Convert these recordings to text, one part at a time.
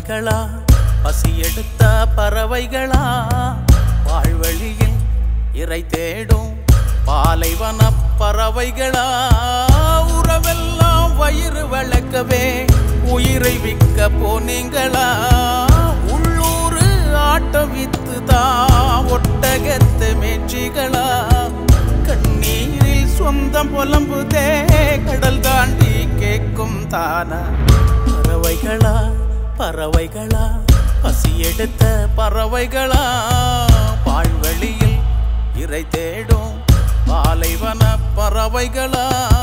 பறவைகளா பசி எடுத்த பறவைகளா வாழ்வழியில் இறை தேடும் பாலைவன பறவைகளா உறவெல்லாம் வயிறு வளர்க்கவே உயிரை விற்க போனீங்களா உள்ளூர் ஆட்டம் வித்துதா ஒட்டகத்து மேட்சிகளா கண்ணீரில் சொந்தம் புலம்புதே கடல் தாண்டி கேட்கும் தானா பறவைகளா பறவைகளா பசி எடுத்த பறவைகளா பால்வெளியில் இறை தேடும் பாலைவன பறவைகளா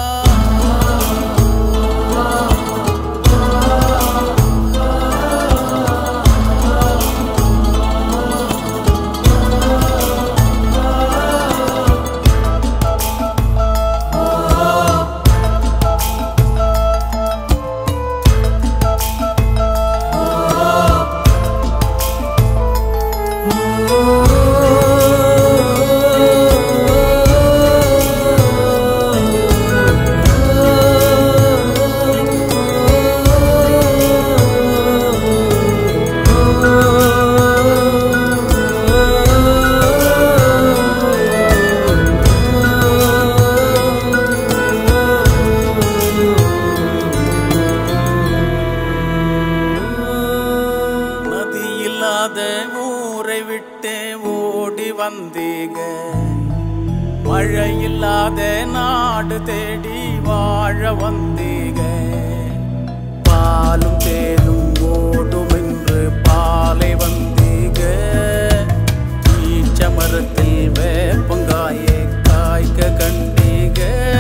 நதி இல்லாத ஊரை விட்டு ஓடி வந்தீங்க மழை இல்லாத நாடு தேடி வாழ வந்தீங்க பாலும் தேனும் ஓடும் என்று பாலை வந்தீங்க ஈச்ச மரத்தில் வேப்பங்காயை காய்க்க கண்டீங்க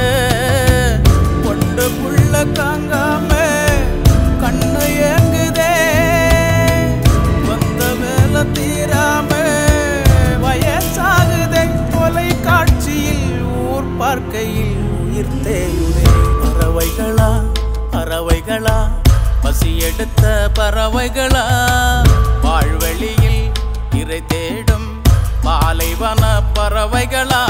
கொண்டு புள்ள தாங்காம கண்ணு ஏங்குதே வந்த வேலை தீராம வயசாகுதே தொலைக்காட்சியில் ஊர் பார்க்கையில் உயிர் தேயுதே பறவைகளா பறவைகளா பசி எடுத்த பறவைகளா வாழ்வெளியில் இறை தேடும் பாலைவன பறவைகளா